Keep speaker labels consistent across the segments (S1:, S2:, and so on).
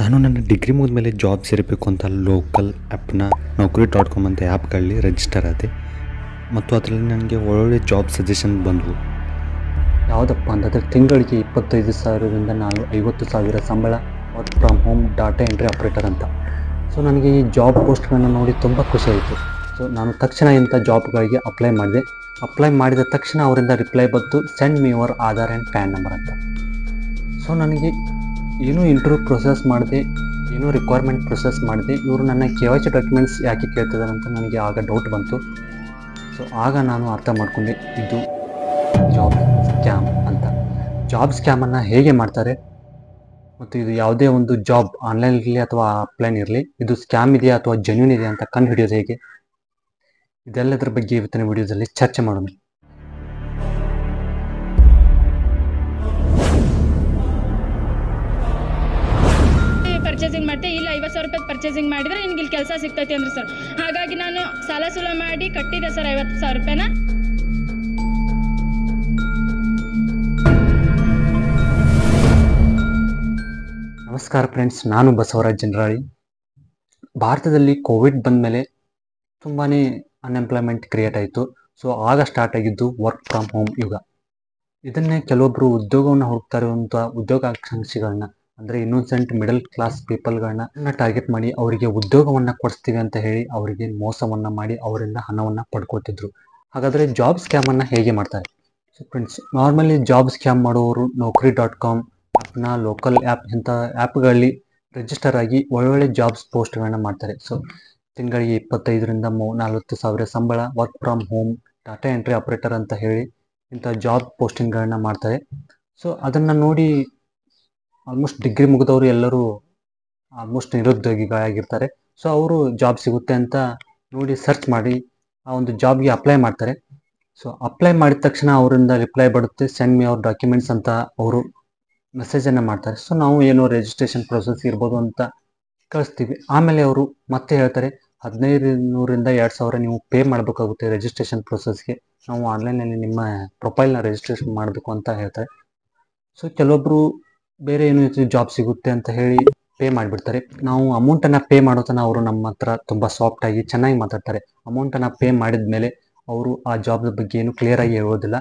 S1: ನಾನು ನನ್ನ ಡಿಗ್ರಿ ಮುಗಿದ್ಮೇಲೆ ಜಾಬ್ ಸೇರಬೇಕು ಅಂತ ಲೋಕಲ್ ಆ್ಯಪ್ನ ನೌಕರಿ ಡಾಟ್ ಕಾಮ್ ಅಂತ ಆ್ಯಪ್ಗಳಲ್ಲಿ ರಿಜಿಸ್ಟರ್ ಆದೆ ಮತ್ತು ಅದರಲ್ಲಿ ನನಗೆ ಒಳ್ಳೊಳ್ಳೆ ಜಾಬ್ ಸಜೆಷನ್ ಬಂದವು
S2: ಯಾವುದಪ್ಪ ಅಂತಂದರೆ ತಿಂಗಳಿಗೆ ಇಪ್ಪತ್ತೈದು ಸಾವಿರದಿಂದ ನಾನು ಐವತ್ತು ಸಾವಿರ ಸಂಬಳ work from home data entry operator ಅಂತ ಸೊ ನನಗೆ ಈ ಜಾಬ್ ಪೋಸ್ಟ್ಗಳನ್ನು ನೋಡಿ ತುಂಬ ಖುಷಿ ಆಯಿತು ಸೊ ನಾನು ತಕ್ಷಣ ಇಂಥ ಜಾಬ್ಗಳಿಗೆ ಅಪ್ಲೈ ಮಾಡಿದೆ ಅಪ್ಲೈ ಮಾಡಿದ ತಕ್ಷಣ ಅವರಿಂದ ರಿಪ್ಲೈ ಬಂತು send me your Aadhaar and PAN number ಅಂತ ಸೊ ನನಗೆ ಏನೂ ಇಂಟರ್ವ್ಯೂ ಪ್ರೊಸೆಸ್ ಮಾಡಿದೆ ಏನೂ ರಿಕ್ವೈರ್ಮೆಂಟ್ ಪ್ರೊಸೆಸ್ ಮಾಡಿದೆ ಇವರು ನನ್ನ ಕೆ ವೈ ಸಿ ಡಾಕ್ಯುಮೆಂಟ್ಸ್ ಯಾಕೆ ಕೇಳ್ತಿದ್ದಾರೆ ಅಂತ ನನಗೆ ಆಗ ಡೌಟ್ ಬಂತು ಸೊ ಆಗ ನಾನು ಅರ್ಥ ಮಾಡ್ಕೊಂಡೆ ಇದು ಜಾಬ್ ಸ್ಕ್ಯಾಮ್ ಅಂತ ಜಾಬ್ ಸ್ಕ್ಯಾಮನ್ನು ಹೇಗೆ ಮಾಡ್ತಾರೆ ಮತ್ತು ಇದು ಯಾವುದೇ ಒಂದು ಜಾಬ್ ಆನ್ಲೈನ್ ಇರಲಿ ಅಥವಾ ಆಫ್ಲೈನ್ ಇರಲಿ ಇದು ಸ್ಕ್ಯಾಮ್ ಇದೆಯಾ ಅಥವಾ ಜೆನ್ಯೂನ್ ಇದೆಯಾ ಅಂತ ಕಂಡು ಹಿಡಿಯೋದು ಹೇಗೆ ಇದೆಲ್ಲದರ ಬಗ್ಗೆ ಇವತ್ತಿನ ವಿಡಿಯೋದಲ್ಲಿ ಚರ್ಚೆ ಮಾಡೋಣ
S3: ಪರ್ಚೇಸಿಂಗ್ ಮಾಡ್ತೆ ಇಲ್ಲಿ ಐವತ್ತು ಸಾವಿರ ರೂಪಾಯಿ ಪರ್ಚೇಸಿಂಗ್ ಮಾಡಿದ್ರೆ ನಿನ್ಗೆ ಇಲ್ಲಿ ಕೆಲಸ ಸಿಗ್ತೈತಿ ಅಂದ್ರು ಸರ್ ಹಾಗಾಗಿ ನಾನು ಸಾಲ ಸುಲ ಮಾಡಿ ಕಟ್ಟಿದೆ ಸರ್ ಐವತ್ತು ಸಾವಿರ ರೂಪಾಯಿನ
S2: ನಮಸ್ಕಾರ ಫ್ರೆಂಡ್ಸ್ ನಾನು ಬಸವರಾಜ್ ಜನರಾಳಿ ಭಾರತದಲ್ಲಿ ಕೋವಿಡ್ ಬಂದ ಮೇಲೆ ತುಂಬಾ ಅನ್ಎಂಪ್ಲಾಯ್ಮೆಂಟ್ ಕ್ರಿಯೇಟ್ ಆಯಿತು ಸೊ ಆಗ ಸ್ಟಾರ್ಟ್ ಆಗಿದ್ದು ವರ್ಕ್ ಫ್ರಮ್ ಹೋಮ್ ಯುಗ ಇದನ್ನೇ ಕೆಲವೊಬ್ಬರು ಉದ್ಯೋಗವನ್ನು ಹುಡುಕ್ತಾ ಇರುವಂಥ ಉದ್ಯೋಗಾಕಾಂಕ್ಷಿಗಳನ್ನ ಅಂದರೆ ಇನ್ನೋಸೆಂಟ್ ಮಿಡಲ್ ಕ್ಲಾಸ್ ಪೀಪಲ್ಗಳನ್ನ ಟಾರ್ಗೆಟ್ ಮಾಡಿ ಅವರಿಗೆ ಉದ್ಯೋಗವನ್ನು ಕೊಡಿಸ್ತೀವಿ ಅಂತ ಹೇಳಿ ಅವರಿಗೆ ಮೋಸವನ್ನು ಮಾಡಿ ಅವರಿಂದ ಹಣವನ್ನು ಪಡ್ಕೊತಿದ್ರು ಹಾಗಾದರೆ ಜಾಬ್ ಸ್ಕ್ಯಾಮನ್ನು ಹೇಗೆ ಮಾಡ್ತಾರೆ so friends normally job scam ಮಾಡುವವರು ನೌಕರಿ ಡಾಟ್ ಕಾಮ್ ಆ್ಯಪ್ನ ಲೋಕಲ್ ಆ್ಯಪ್ ಇಂಥ ಆ್ಯಪ್ಗಳಲ್ಲಿ ರಿಜಿಸ್ಟರ್ ಆಗಿ ಒಳ್ಳೊಳ್ಳೆ ಜಾಬ್ಸ್ ಪೋಸ್ಟ್ಗಳನ್ನ ಮಾಡ್ತಾರೆ ಸೊ ತಿಂಗಳಿಗೆ ಇಪ್ಪತ್ತೈದರಿಂದ ಮೂ ನಲ್ವತ್ತು ಸಾವಿರ ಸಂಬಳ work from home data entry operator ಅಂತ ಹೇಳಿ ಇಂಥ ಜಾಬ್ ಪೋಸ್ಟಿಂಗ್ಗಳನ್ನ ಮಾಡ್ತಾರೆ ಸೊ ಅದನ್ನು ನೋಡಿ ಆಲ್ಮೋಸ್ಟ್ ಡಿಗ್ರಿ ಮುಗಿದವರು ಎಲ್ಲರೂ ಆಲ್ಮೋಸ್ಟ್ ನಿರುದ್ಯೋಗಿಗಳಾಗಿರ್ತಾರೆ ಸೊ ಅವರು ಜಾಬ್ ಸಿಗುತ್ತೆ ಅಂತ ನೋಡಿ ಸರ್ಚ್ ಮಾಡಿ ಆ ಒಂದು ಜಾಬ್ಗೆ ಅಪ್ಲೈ ಮಾಡ್ತಾರೆ ಸೊ ಅಪ್ಲೈ ಮಾಡಿದ ತಕ್ಷಣ ಅವರಿಂದ ರಿಪ್ಲೈ ಬರುತ್ತೆ ಸೆಂಡ್ ಮಿ ಅವ್ರ ಡಾಕ್ಯುಮೆಂಟ್ಸ್ ಅಂತ ಅವರು ಮೆಸೇಜನ್ನು ಮಾಡ್ತಾರೆ ಸೊ ನಾವು ಏನೋ ರಿಜಿಸ್ಟ್ರೇಷನ್ ಪ್ರೊಸೆಸ್ ಇರ್ಬೋದು ಅಂತ ಕಳಿಸ್ತೀವಿ ಆಮೇಲೆ ಅವರು ಮತ್ತೆ ಹೇಳ್ತಾರೆ ಹದಿನೈದು ನೂರಿಂದ ಎರಡು ಸಾವಿರ ನೀವು ಪೇ ಮಾಡಬೇಕಾಗುತ್ತೆ ರಿಜಿಸ್ಟ್ರೇಷನ್ ಪ್ರೊಸೆಸ್ಗೆ ನಾವು ಆನ್ಲೈನಲ್ಲಿ ನಿಮ್ಮ ಪ್ರೊಫೈಲ್ನ ರಿಜಿಸ್ಟ್ರೇಷನ್ ಮಾಡಬೇಕು ಅಂತ ಹೇಳ್ತಾರೆ ಸೊ ಕೆಲವೊಬ್ಬರು ಬೇರೆ ಏನೋ ಜಾಬ್ ಸಿಗುತ್ತೆ ಅಂತ ಹೇಳಿ ಪೇ ಮಾಡಿಬಿಡ್ತಾರೆ ನಾವು ಅಮೌಂಟನ್ನು ಪೇ ಮಾಡೋ ತನಕ ಅವರು ನಮ್ಮ ಹತ್ರ ತುಂಬ ಸಾಫ್ಟಾಗಿ ಚೆನ್ನಾಗಿ ಮಾತಾಡ್ತಾರೆ ಅಮೌಂಟನ್ನು ಪೇ ಮಾಡಿದ ಮೇಲೆ ಅವರು ಆ ಜಾಬ್ ಬಗ್ಗೆ ಏನು ಕ್ಲಿಯರಾಗಿ ಹೇಳೋದಿಲ್ಲ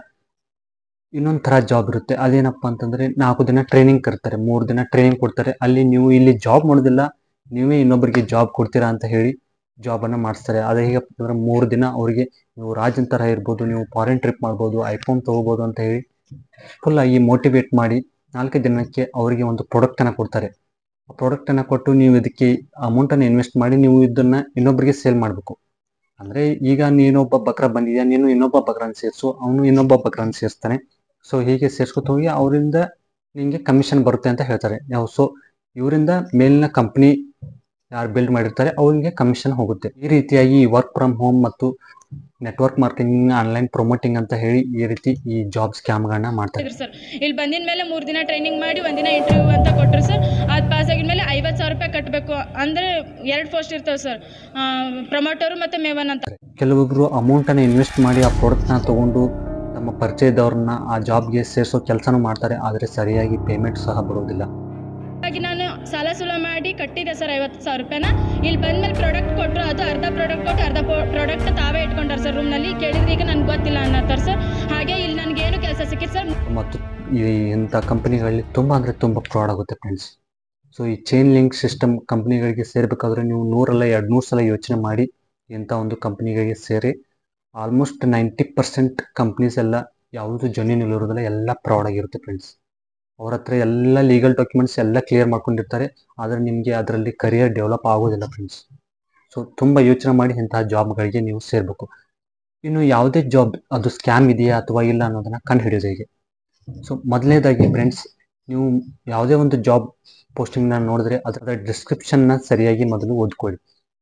S2: ಇನ್ನೊಂದು ಥರ ಜಾಬ್ ಇರುತ್ತೆ ಅದೇನಪ್ಪ ಅಂತಂದರೆ ನಾಲ್ಕು ದಿನ ಟ್ರೈನಿಂಗ್ ಕರ್ತಾರೆ ಮೂರು ದಿನ ಟ್ರೈನಿಂಗ್ ಕೊಡ್ತಾರೆ ಅಲ್ಲಿ ನೀವು ಇಲ್ಲಿ ಜಾಬ್ ಮಾಡೋದಿಲ್ಲ ನೀವೇ ಇನ್ನೊಬ್ಬರಿಗೆ ಜಾಬ್ ಕೊಡ್ತೀರಾ ಅಂತ ಹೇಳಿ ಜಾಬನ್ನು ಮಾಡಿಸ್ತಾರೆ ಅದು ಹೇಗಪ್ಪ ಅಂತಂದ್ರೆ ಮೂರು ದಿನ ಅವರಿಗೆ ನೀವು ರಾಜನ್ ಥರ ಇರ್ಬೋದು ನೀವು ಫಾರಿನ್ ಟ್ರಿಪ್ ಮಾಡ್ಬೋದು ಐಫೋನ್ ತೊಗೋಬೋದು ಅಂತ ಹೇಳಿ ಫುಲ್ ಆಗಿ ಮೋಟಿವೇಟ್ ಮಾಡಿ ನಾಲ್ಕು ದಿನಕ್ಕೆ ಅವರಿಗೆ ಒಂದು ಪ್ರಾಡಕ್ಟನ್ನು ಕೊಡ್ತಾರೆ ಆ ಪ್ರಾಡಕ್ಟನ್ನು ಕೊಟ್ಟು ನೀವು ಇದಕ್ಕೆ ಅಮೌಂಟನ್ನು ಇನ್ವೆಸ್ಟ್ ಮಾಡಿ ನೀವು ಇದನ್ನು ಇನ್ನೊಬ್ಬರಿಗೆ ಸೇಲ್ ಮಾಡಬೇಕು ಅಂದರೆ ಈಗ ನೀನೊಬ್ಬ ಬಕ್ರ ಬಂದಿದ್ಯಾ ನೀನು ಇನ್ನೊಬ್ಬ ಬಕ್ರನ ಸೇರಿಸು ಅವನು ಇನ್ನೊಬ್ಬ ಬಕ್ರನ ಸೇರಿಸ್ತಾನೆ ಸೊ ಹೀಗೆ ಸೇರ್ಸ್ಕೊತ ಹೋಗಿ ಅವರಿಂದ ನಿಮಗೆ ಕಮಿಷನ್ ಬರುತ್ತೆ ಅಂತ ಹೇಳ್ತಾರೆ ಯಾವ ಸೊ ಇವರಿಂದ ಮೇಲಿನ ಕಂಪ್ನಿ ಯಾರು ಬಿಲ್ಡ್ ಮಾಡಿರ್ತಾರೆ ಅವರಿಗೆ ಕಮಿಷನ್ ಹೋಗುತ್ತೆ ಈ ರೀತಿಯಾಗಿ ವರ್ಕ್ ಫ್ರಮ್ ಹೋಮ್ ಮತ್ತು ನೆಟ್ವರ್ಕ್ ಮಾರ್ಕೆಟಿಂಗ್ ಆನ್ಲೈನ್ ಪ್ರೊಮೋಟಿಂಗ್ ಅಂತ ಹೇಳಿ ಈ ರೀತಿ ಈ ಜಾಬ್ ಸ್ಕ್ಯಾಮ್ಗಳನ್ನ ಮಾಡ್ತಾರೆ
S3: ಇದ್ರು ಸರ್ ಇಲ್ಲಿ ಬಂದಿದ ಮೇಲೆ ಮೂರು ದಿನ ಟ್ರೈನಿಂಗ್ ಮಾಡಿ ಒಂದಿನ ಇಂಟರ್ವ್ಯೂ ಅಂತ ಕೊಟ್ಟರು ಸರ್ ಅದು ಪಾಸ್ ಆಗಿದ ಮೇಲೆ ಐವತ್ತು ಸಾವಿರ ರೂಪಾಯಿ ಕಟ್ಟಬೇಕು ಅಂದರೆ ಎರಡು ಪೋಸ್ಟ್ ಇರ್ತವೆ ಸರ್ ಪ್ರಮೋಟರು ಮತ್ತು ಮೇವನ್ ಅಂತ
S2: ಕೆಲವೊಬ್ಬರು ಅಮೌಂಟನ್ನು ಇನ್ವೆಸ್ಟ್ ಮಾಡಿ ಆ ಪ್ರಾಡಕ್ಟ್ನ ತಗೊಂಡು ತಮ್ಮ ಪರಿಚಯದವ್ರನ್ನ ಆ ಜಾಬ್ಗೆ ಸೇರಿಸೋ ಕೆಲಸನೂ ಮಾಡ್ತಾರೆ ಆದರೆ ಸರಿಯಾಗಿ ಪೇಮೆಂಟ್ ಸಹ ಬರೋದಿಲ್ಲ
S3: ಹಾಗಾಗಿ ನಾನು ಸಾಲ ಸುಲ ಮಾಡಿ ಕಟ್ಟಿದೆ ಸರ್ ಐವತ್ತು ಸಾವಿರ ರೂಪಾಯಿನ ಇಲ್ಲಿ ಬಂದ್ಮೇಲೆ ಪ್ರಾಡಕ್ಟ್ ಕೊಟ್ಟರು ಅದು ಅರ್ಧ ಪ್ರಾಡಕ್ಟ್ ಕೊಟ್ಟು ಅರ್ಧ ಪ್ರಾಡಕ್ಟ್ ತಾವೇ ಇಟ್ಕೊಂಡಾರೆ ಸರ್ ರೂಮ್ನಲ್ಲಿ ಕೇಳಿದ್ರೆ ಈಗ ನನಗೆ ಗೊತ್ತಿಲ್ಲ ಅನ್ನತ್ತಾರೆ ಸರ್ ಹಾಗೆ ಇಲ್ಲಿ ನನಗೇನು ಕೆಲಸ ಸಿಕ್ಕಿತ್ತು ಸರ್
S2: ಮತ್ತು ಈ ಇಂಥ ಕಂಪನಿಗಳಲ್ಲಿ ತುಂಬ ಅಂದರೆ ತುಂಬ ಫ್ರಾಡ್ ಆಗುತ್ತೆ ಫ್ರೆಂಡ್ಸ್ ಸೊ ಈ ಚೈನ್ ಲಿಂಕ್ ಸಿಸ್ಟಮ್ ಕಂಪ್ನಿಗಳಿಗೆ ಸೇರಬೇಕಾದ್ರೆ ನೀವು ನೂರಲ್ಲ ಎರಡು ನೂರು ಸಲ ಯೋಚನೆ ಮಾಡಿ ಇಂಥ ಒಂದು ಕಂಪ್ನಿಗಳಿಗೆ ಸೇರಿ ಆಲ್ಮೋಸ್ಟ್ ನೈಂಟಿ ಪರ್ಸೆಂಟ್ ಕಂಪ್ನೀಸ್ ಎಲ್ಲ ಯಾವುದು ಜಮೀನು ಇರೋದಿಲ್ಲ ಎಲ್ಲ ಫ್ರಾಡ್ ಆಗಿರುತ್ತೆ ಫ್ರೆಂಡ್ಸ್ ಅವ್ರ ಹತ್ರ ಎಲ್ಲ ಲೀಗಲ್ ಡಾಕ್ಯುಮೆಂಟ್ಸ್ ಎಲ್ಲ ಕ್ಲಿಯರ್ ಮಾಡ್ಕೊಂಡಿರ್ತಾರೆ ಆದರೆ ನಿಮಗೆ ಅದರಲ್ಲಿ ಕರಿಯರ್ ಡೆವಲಪ್ ಆಗೋದಿಲ್ಲ ಫ್ರೆಂಡ್ಸ್ ಸೊ ತುಂಬ ಯೋಚನೆ ಮಾಡಿ ಇಂತಹ ಜಾಬ್ಗಳಿಗೆ ನೀವು ಸೇರಬೇಕು ಇನ್ನು ಯಾವುದೇ ಜಾಬ್ ಅದು ಸ್ಕ್ಯಾಮ್ ಇದೆಯಾ ಅಥವಾ ಇಲ್ಲ ಅನ್ನೋದನ್ನು ಕಂಡು ಹಿಡಿಯೋದು ಹೇಗೆ ಸೊ ಮೊದಲನೇದಾಗಿ ಫ್ರೆಂಡ್ಸ್ ನೀವು ಯಾವುದೇ ಒಂದು ಜಾಬ್ ಪೋಸ್ಟಿಂಗ್ನ ನೋಡಿದ್ರೆ ಅದರ ಡಿಸ್ಕ್ರಿಪ್ಷನ್ನ ಸರಿಯಾಗಿ ಮೊದಲು ಓದ್ಕೊಳ್ಳಿ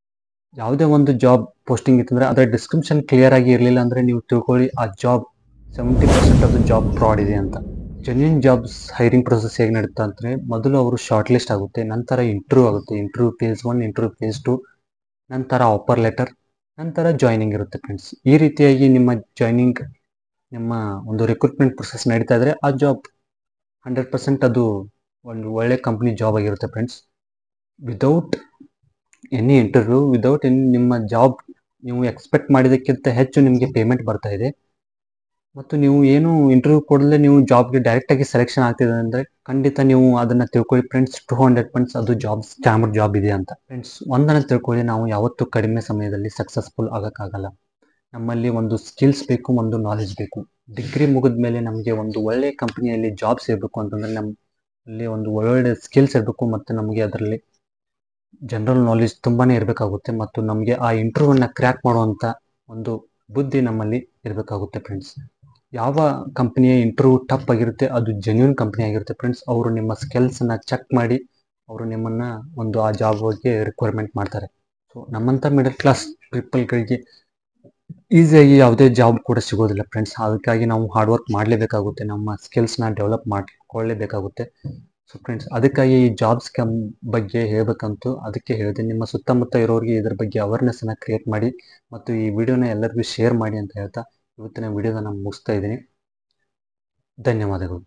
S2: ಯಾವುದೇ ಒಂದು ಜಾಬ್ ಪೋಸ್ಟಿಂಗ್ ಇತ್ತಂದರೆ ಅದರ ಡಿಸ್ಕ್ರಿಪ್ಷನ್ ಕ್ಲಿಯರ್ ಆಗಿ ಇರಲಿಲ್ಲ ಅಂದರೆ ನೀವು ತಿಳ್ಕೊಳ್ಳಿ ಆ job seventy percent of the job fraud ಇದೆ ಅಂತ ಜೆನ್ಯೂನ್ ಜಾಬ್ಸ್ ಹೈರಿಂಗ್ ಪ್ರೊಸೆಸ್ ಹೇಗೆ ನಡೀತಾ ಅಂದರೆ ಮೊದಲು ಅವರು ಶಾರ್ಟ್ ಲಿಸ್ಟ್ ಆಗುತ್ತೆ ನಂತರ ಇಂಟರ್ವ್ಯೂ ಆಗುತ್ತೆ interview phase one interview phase two ನಂತರ ಆಫರ್ ಲೆಟರ್ ನಂತರ ಜಾಯ್ನಿಂಗ್ ಇರುತ್ತೆ ಫ್ರೆಂಡ್ಸ್ ಈ ರೀತಿಯಾಗಿ ನಿಮ್ಮ ಜಾಯ್ನಿಂಗ್ ನಿಮ್ಮ ಒಂದು ರಿಕ್ರೂಟ್ಮೆಂಟ್ ಪ್ರೊಸೆಸ್ ನಡೀತಾ ಇದ್ರೆ ಆ ಜಾಬ್ ಹಂಡ್ರೆಡ್ ಪರ್ಸೆಂಟ್ ಅದು ಒಂದು ಒಳ್ಳೆ ಕಂಪ್ನಿ ಜಾಬ್ ಆಗಿರುತ್ತೆ friends without any interview without any ನಿಮ್ಮ ಜಾಬ್ ನೀವು ಎಕ್ಸ್ಪೆಕ್ಟ್ ಮಾಡಿದ್ದಕ್ಕಿಂತ ಹೆಚ್ಚು ನಿಮಗೆ ಪೇಮೆಂಟ್ ಬರ್ತಾ ಇದೆ ಮತ್ತು ನೀವು ಏನು ಇಂಟರ್ವ್ಯೂ ಕೊಡಲೇ ನೀವು ಜಾಬ್ಗೆ ಡೈರೆಕ್ಟಾಗಿ ಸೆಲೆಕ್ಷನ್ ಆಗ್ತಿದೆ ಅಂದರೆ ಖಂಡಿತ ನೀವು ಅದನ್ನು ತಿಳ್ಕೊಳ್ಳಿ ಫ್ರೆಂಡ್ಸ್ ಟು ಹಂಡ್ರೆಡ್ ಪರ್ಸೆಂಟ್ಸ್ ಅದು ಜಾಬ್ ಸ್ಕ್ಯಾಮರ್ ಜಾಬ್ ಇದೆ ಅಂತ ಫ್ರೆಂಡ್ಸ್ ಒಂದನ್ನು ತಿಳ್ಕೊಳ್ಳಿ ನಾವು ಯಾವತ್ತೂ ಕಡಿಮೆ ಸಮಯದಲ್ಲಿ ಸಕ್ಸಸ್ಫುಲ್ ಆಗೋಕ್ಕಾಗಲ್ಲ ನಮ್ಮಲ್ಲಿ ಒಂದು ಸ್ಕಿಲ್ಸ್ ಬೇಕು ಒಂದು ನಾಲೆಜ್ ಬೇಕು ಡಿಗ್ರಿ ಮುಗಿದ ಮೇಲೆ ನಮಗೆ ಒಂದು ಒಳ್ಳೆ ಕಂಪನಿಯಲ್ಲಿ ಜಾಬ್ ಸಿಗಬೇಕು ಅಂತಂದರೆ ನಮ್ಮಲ್ಲಿ ಒಂದು ಒಳ್ಳೊಳ್ಳೆ ಸ್ಕಿಲ್ಸ್ ಇರಬೇಕು ಮತ್ತು ನಮಗೆ ಅದರಲ್ಲಿ ಜನರಲ್ ನಾಲೆಜ್ ತುಂಬಾ ಇರಬೇಕಾಗುತ್ತೆ ಮತ್ತು ನಮಗೆ ಆ ಇಂಟರ್ವ್ಯೂನ ಕ್ರ್ಯಾಕ್ ಮಾಡುವಂಥ ಒಂದು ಬುದ್ಧಿ ನಮ್ಮಲ್ಲಿ ಇರಬೇಕಾಗುತ್ತೆ ಫ್ರೆಂಡ್ಸ್ ಯಾವ ಕಂಪನಿಯ ಇಂಟರ್ವ್ಯೂ ಟಫ್ ಆಗಿರುತ್ತೆ ಅದು ಜೆನ್ಯೂನ್ ಕಂಪನಿ ಆಗಿರುತ್ತೆ ಫ್ರೆಂಡ್ಸ್ ಅವರು ನಿಮ್ಮ ಸ್ಕಿಲ್ಸನ್ನು ಚೆಕ್ ಮಾಡಿ ಅವರು ನಿಮ್ಮನ್ನು ಒಂದು ಆ ಜಾಬ್ಗೆ ರಿಕ್ವೈರ್ಮೆಂಟ್ ಮಾಡ್ತಾರೆ ಸೊ ನಮ್ಮಂಥ ಮಿಡಲ್ ಕ್ಲಾಸ್ ಪೀಪಲ್ಗಳಿಗೆ ಈಸಿಯಾಗಿ ಯಾವುದೇ ಜಾಬ್ ಕೂಡ ಸಿಗೋದಿಲ್ಲ ಫ್ರೆಂಡ್ಸ್ ಅದಕ್ಕಾಗಿ ನಾವು ಹಾರ್ಡ್ ವರ್ಕ್ ಮಾಡಲೇಬೇಕಾಗುತ್ತೆ ನಮ್ಮ ಸ್ಕಿಲ್ಸ್ನ ಡೆವಲಪ್ ಮಾಡಿಕೊಳ್ಳೇಬೇಕಾಗುತ್ತೆ ಸೊ ಫ್ರೆಂಡ್ಸ್ ಅದಕ್ಕಾಗಿ ಈ ಜಾಬ್ಸ್ ಕಮ್ ಬಗ್ಗೆ ಹೇಳ್ಬೇಕಂತೂ ಅದಕ್ಕೆ ಹೇಳಿದೆ ನಿಮ್ಮ ಸುತ್ತಮುತ್ತ ಇರೋರಿಗೆ ಇದ್ರ ಬಗ್ಗೆ ಅವೇರ್ನೆಸ್ಸನ್ನು ಕ್ರಿಯೇಟ್ ಮಾಡಿ ಮತ್ತು ಈ ವಿಡಿಯೋನ ಎಲ್ಲರಿಗೂ ಶೇರ್ ಮಾಡಿ ಅಂತ ಹೇಳ್ತಾ ಇವತ್ತಿನ ವಿಡಿಯೋನ ನಾನು ಮುಗಿಸ್ತಾ ಇದ್ದೀನಿ ಧನ್ಯವಾದಗಳು